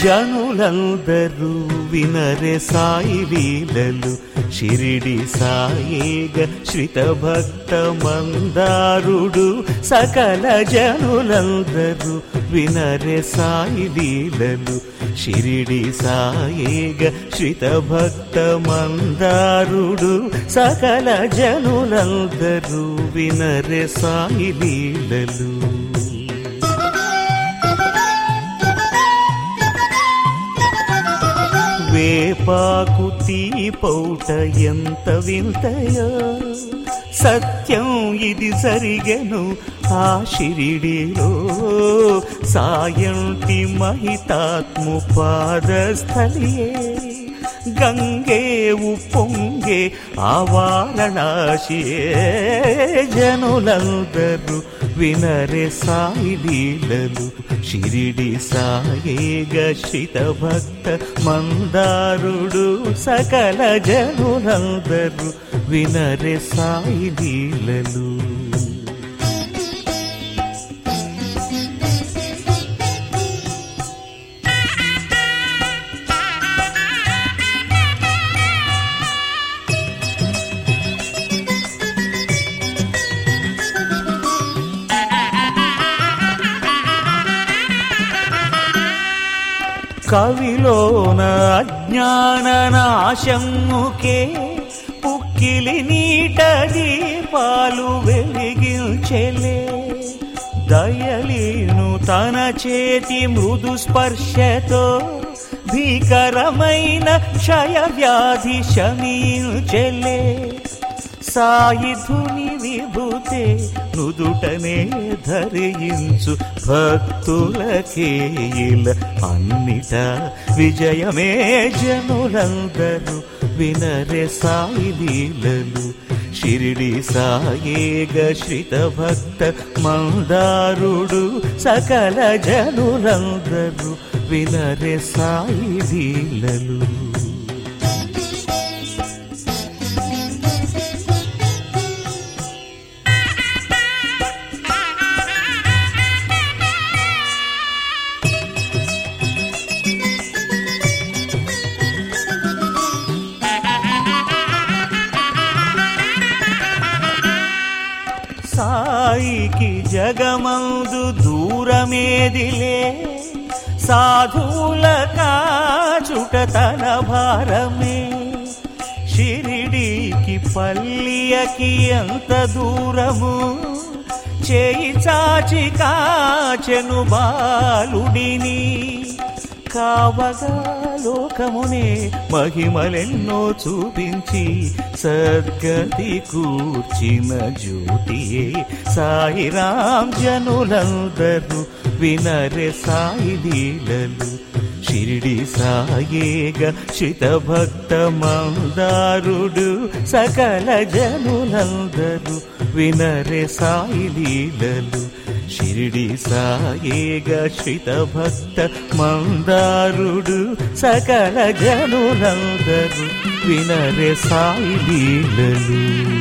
జనులందరూ వినరే సాయి లీలలు షిరిడి సాయేగ శ్రిత భక్త మందారుడు సకల జనులందరూ వినరే సాయి లీలలు షిరిడి సాయేగ శ్రిత భక్త మందారుడు సకల జనులందరూ వినరే సాయి లీలలు వేపాకు తీపౌట ఎంత వింతయో సత్యం ఇది జరిగెను ఆ షిరిడిలో సాయంటి మహితాత్ము పాదస్థలియే గంగే ఉప్పొంగే ఆ వారణాశియే జనులందరూ వినరే సాయి లీలలు షిరిడి సాయేగ శ్రిత భక్త మందారుడు సకల జనులందరూ వినరే సాయి లీలలు కవిలోన అజ్ఞాన నాశముకే పుక్కిలి నీట దీపాలు వెలిగించెలే దయలీను తన చేతి మృదు స్పర్శతో భీకరమైన క్షయ వ్యాధి శమీల్చెలే సాయిధుని విభూతే నుదుటనే ధరించు భక్తులకేల అన్నిట విజయమే జనులందరూ వినరే సాయి లీలలు షిరిడి సాయేగ శ్రిత భక్త మందారుడు సకల జనులందరూ వినరే సాయి లీలలు సాయికి జగమందు దూరమేదిలే సాధువుల కాచుట తన భారమే షిరిడీకి పల్లియకి ఎంత దూరము చేయి చాచి కాచెను బాలుడిని కావగా లోకమునే మహిమలెన్నో చూపించి సద్గతి కూర్చిన జ్యోతియే సాయిరాం జనులందరూ వినరే సాయి లీలలు షిరిడి సాయేగ శ్రిత భక్త మందారుడు సకల జనులందరూ వినరే సాయి లీలలు షిరిడి సాయేగ శ్రిత భక్త మందారుడు సకల జనులందరూ వినరే సాయి లీలలు